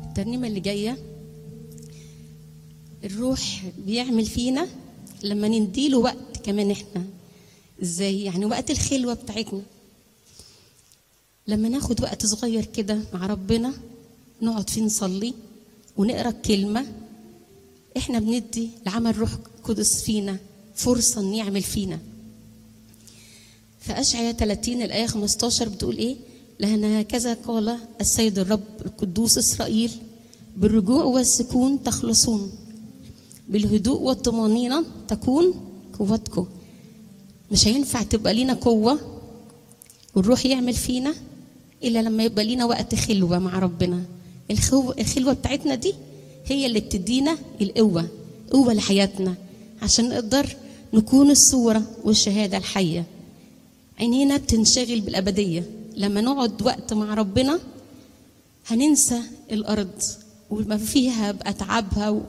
الترنيمة اللي جاية الروح بيعمل فينا لما نديله وقت كمان احنا ازاي يعني وقت الخلوة بتاعتنا لما ناخد وقت صغير كده مع ربنا نقعد فيه نصلي ونقرا الكلمة احنا بندي لعمل روح قدس فينا فرصة ان يعمل فينا فأشعياء 30 الآية 15 بتقول إيه؟ لأن هكذا قال السيد الرب القدوس إسرائيل بالرجوع والسكون تخلصون بالهدوء والطمأنينة تكون قوتكم مش هينفع تبقى لينا قوة والروح يعمل فينا إلا لما يبقى لينا وقت خلوة مع ربنا الخو- الخلوة بتاعتنا دي هي اللي بتدينا القوة قوة لحياتنا عشان نقدر نكون الصورة والشهادة الحية عينينا بتنشغل بالأبدية لما نقعد وقت مع ربنا هننسى الأرض وما فيها بأتعابها